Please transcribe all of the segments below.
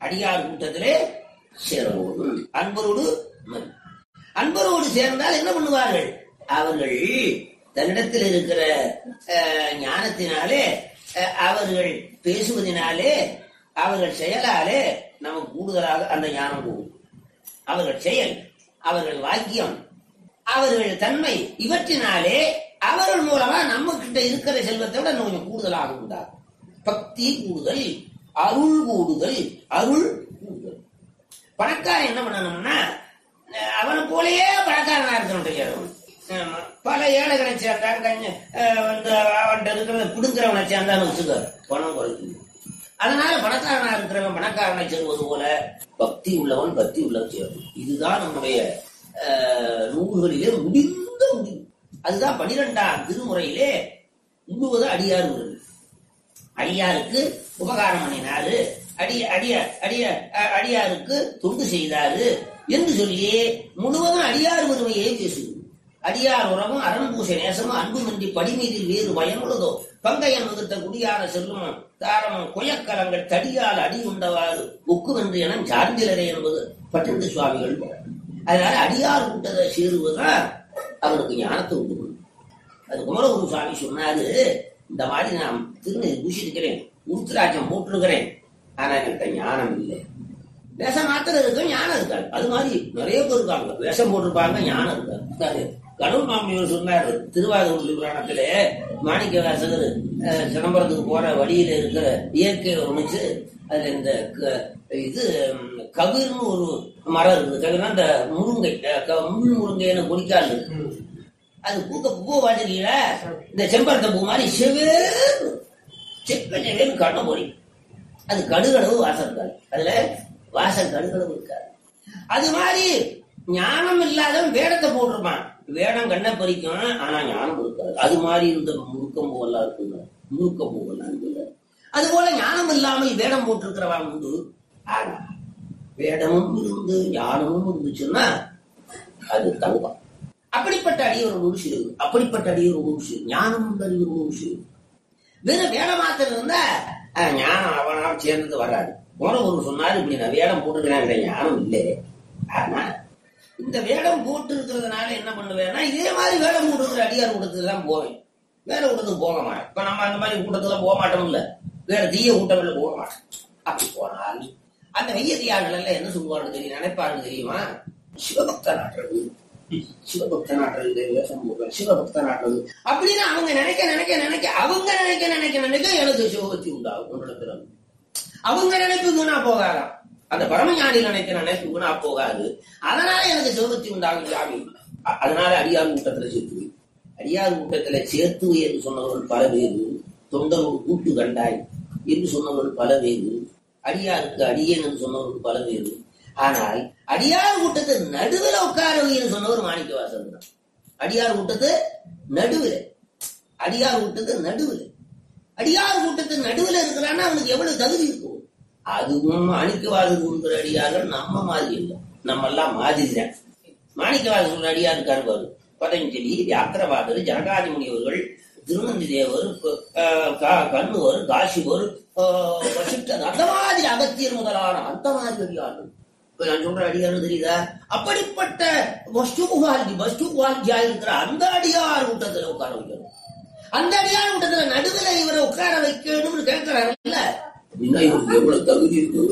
அடியார் கூட்டத்திலே சேரவோடு அன்பரோடு மதி. அன்பரோடு சேர்ந்தால் என்ன பண்ணுவார்கள் அவர்கள் தன்னிடத்தில் இருக்கிற அஹ், ஞானத்தினாலே அஹ், அவர்கள் பேசுவதினாலே அவர்கள் செயலாலே நமக்கு கூடுதலாக அந்த ஞானம் கூடும் அவர்கள் செயல் அவர்கள் வாக்கியம் அவர்கள் தன்மை இவற்றினாலே அவர்கள் மூலமா நம்ம கிட்ட இருக்கிற செல்வத்தை விட இன்னும் கொஞ்சம் கூடுதலாக உண்டாகும் பக்தி கூடுதல் அருள் கூடுதல் அருள் கூடுதல் பணக்காரன் என்ன பண்ணணும்னா அஹ் அவனை போலயே பணக்காரனா இருக்கணும் தெரியாது ஆமா. பல ஏழைகளை சேர்ந்தான் கஞ்ச அஹ் வந்து அவன்கிட்ட இருக்கிறத பிடுங்கிறவனை சேர்ந்தான்னு வச்சுக்க பணம் குறைக்கும் அதனால பணக்காரனா இருக்கிறவன் பணக்காரனை சேருவது போல பக்தி உள்ளவன் பக்தி உள்ளவன் சேரும் இதுதான் நம்முடைய அஹ், நூல்களிலே முடிந்த முடிவு அதுதான் பனிரெண்டாம் திருமுறையிலே முழுவது அடியார் உறவு அடியாருக்கு உபகாரம் பண்ணினாரு அடிய அடிய அடிய அ- அடியாருக்கு தொண்டு செய்தாரு என்று சொல்லி முழுவதும் அடியார் உரிமையை பேசுது அடியார் உறவும் அரண்பூசை நேசமும் அன்புமின்றி படிமீதில் வேறு பயனுள்ளதோ பங்கையன் வகுத்த குடியார செல்லும் தாரமும் குயக்கலங்கள் தடியால் அடி உண்டவாறு ஒக்குவென்று என சார்ந்திலரே என்பது பட்டந்து சுவாமிகள் போறார். அதனால அடியார் கூட்டத்தை சேருவதுதான் அவனுக்கு ஞானத்தை உண்டு பண்ணும். அது குமரகுரு சுவாமி சொன்னாரு இந்த மாதிரி நான் திருநெல் பூசிருக்கிறேன் உருத்திராட்சம் போட்டிருக்கிறேன் ஆனா எனக்கு ஞானம் இல்லை வேஷம் மாத்திரம் இருக்கு ஞானம் இருக்காது அது மாதிரி நிறைய பேர் இருக்காங்க வேஷம் போட்டிருப்பாங்க ஞானம் இருக்காது கடவுள் மாமியார் சொன்னாரு திருவாரூர் புராணத்திலே மாணிக்க வாசகர் அஹ், சிதம்பரத்துக்கு போற வழியில இருக்கிற இயற்கையை வர்ணிச்சு அதுல இந்த க- இது ம், கவிர்னு ஒரு மரம் இருக்குது கவிர்னா இந்த முருங்கை அஹ், க- முள் முருங்கைன்னு கொடிக்கால் இருக்கு அது பூக்க பூ வாஜில இந்த செம்பருத்த பூ மாதிரி செவேறு செப்ப செவேன்னு கண்ண போறி அது கடுகளவு வாசம் இருக்காது அதுல வாசம் கடுகளவு இருக்காது அது மாதிரி ஞானம் இல்லாதவன் வேடத்தை போட்டிருப்பான் வேடம் கண்ணை பறிக்கும் ஆனா ஞானம் இருக்காது அது மாதிரி இந்த முறுக்கம் பூவெல்லாம் இருக்குங்க முறுக்க பூவெல்லாம் இருக்குல்ல அது போல ஞானம் இல்லாமல் வேடம் போட்டிருக்கிறவன் உண்டு ஆனா வேடமும் இருந்து ஞானமும் இருந்துச்சுன்னா அது தங்கம் அப்படிப்பட்ட அடியோர் நூறு அப்படிப்பட்ட அடியோர் நூறு ஞானம் உள்ள அடியோர் நூறு வெறும் வேடம் மாத்திரம் இருந்தா அஹ், ஞானம் அவனால் சேர்ந்தது வராது போன ஒரு சொன்னாரு இப்படி நான் வேடம் போட்டுக்கிறேன் ஞானம் இல்லை ஆனா இந்த வேடம் போட்டு இருக்கிறதுனால என்ன பண்ணுவேன்னா இதே மாதிரி வேடம் போட்டுருக்கிற அடியார் கூட்டத்துக்கு தான் போவேன் வேற கூட்டத்துக்கு போக மாட்டேன் இப்ப நம்ம அந்த மாதிரி கூட்டத்துல போக மாட்டோம் இல்ல வேற தீய கூட்டங்கள்ல போக மாட்டேன் அப்படி போனால் அந்த வெய்ய தியாகங்கள் எல்லாம் என்ன சொல்லுவார்கள் தெரியும் நினைப்பார்கள் தெரியுமா சிவபக்த நாட்டுறது சிவபக்த நாட்டுறது வேஷம் போடுறேன் சிவபக்த நாட்டுறது அப்படின்னு அவங்க நினைக்க நினைக்க நினைக்க அவங்க நினைக்க நினைக்க நினைக்க எனக்கு சிவபக்தி உண்டாகும் உன்னிடத்துல அவங்க நினைப்பு வீணா போகாதாம் அந்த பரமஞானி நினைக்கிற நினைப்பு வீணா போகாது அதனால எனக்கு சிவபக்தி உண்டாகும் சாமி அ- அதனால அடியார் கூட்டத்துல சேர்த்து அடியார் கூட்டத்துல சேர்த்து என்று சொன்னவர்கள் பல பேர் தொண்டரோடு கூட்டு கண்டாய் என்று சொன்னவர்கள் பல பேர் அடியாருக்கு அடியேன் என்று சொன்னவர்கள் பல பேர் ஆனால் அடியார் கூட்டத்து நடுவில் உட்கார வைன்னு சொன்னவர் மாணிக்க வாசன் தான் அடியார் கூட்டத்து நடுவில் அடியார் கூட்டத்து நடுவில் அடியார் கூட்டத்து நடுவில் இருக்கிறான்னா அவனுக்கு எவ்வளவு தகுதி இருக்கும் அதுவும் மாணிக்கவாதர் அடியார்கள் நம்ம மாதிரி இல்லை நம்ம எல்லாம் மாதிரி தான் மாணிக்கவாதர் அடியார் இருக்காரு பாரு பதஞ்சலி வியாக்கிரவாதர் ஜனகாதி முனிவர்கள் திருநந்தி தேவர் க- அஹ் க- கண்ணுவர் காசிவர் அஹ் வசிஷ்டர் அந்த மாதிரி அகத்தியர் முதலான அந்த மாதிரி அடியார்கள் இப்ப நான் சொல்ற அடியார் தெரியுதா அப்படிப்பட்ட வஸ்து குவாலிட்டி வஸ்து குவாலிட்டியா இருக்கிற அந்த அடியார் கூட்டத்துல உட்கார வைக்கணும் அந்த அடியார் கூட்டத்துல நடுவுல இவரை உட்கார வைக்கணும்னு கேட்கிறாங்கல்ல அப்படின்னா இவருக்கு எவ்வளவு தகுதி இருக்கு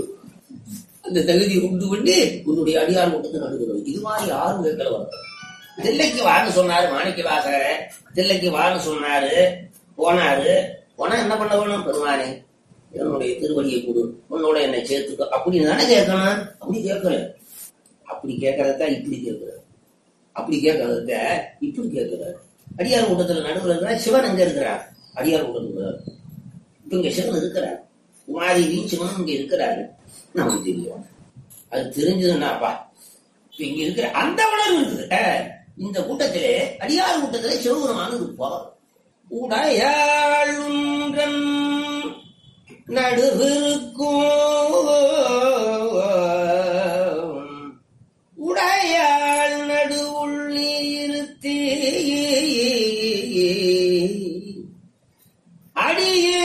அந்த தகுதியை உண்டு பண்ணி உன்னுடைய அடியார் கூட்டத்தை நடுவுல இது மாதிரி யாரும் கேட்கல வர தில்லைக்கு வான்னு சொன்னாரு மாணிக்க வாசகரை தில்லைக்கு வான்னு சொன்னாரு போனாரு போனா என்ன பண்ண வேணும் பெருமானே என்னுடைய திருவடியை கொடு உன்னோட என்னை சேர்த்துக்கோ அப்படின்னு தானே கேட்கணும் அப்படி கேட்கல அப்படி கேட்கறதுதான் இப்படி கேட்கிறார் அப்படி கேட்கறத இப்படி கேட்கிறார் அடியார் கூட்டத்துல நடுவில் இருக்கிறார் சிவன் எங்க இருக்கிறார் அடியார் கூட்டத்துல இப்ப இங்க சிவன் இருக்கிறார் குமாரியும் சிவனும் இங்க இருக்கிறாரு நமக்கு தெரியும் அது தெரிஞ்சதுன்னாப்பா இப்ப இங்க இருக்கிற அந்த உணர்வு இருக்குது அஹ், இந்த கூட்டத்திலே அடியார் கூட்டத்திலே சிவபெருமான் இருப்பார் உடையாளுங்கன் நடுவிருக்கும்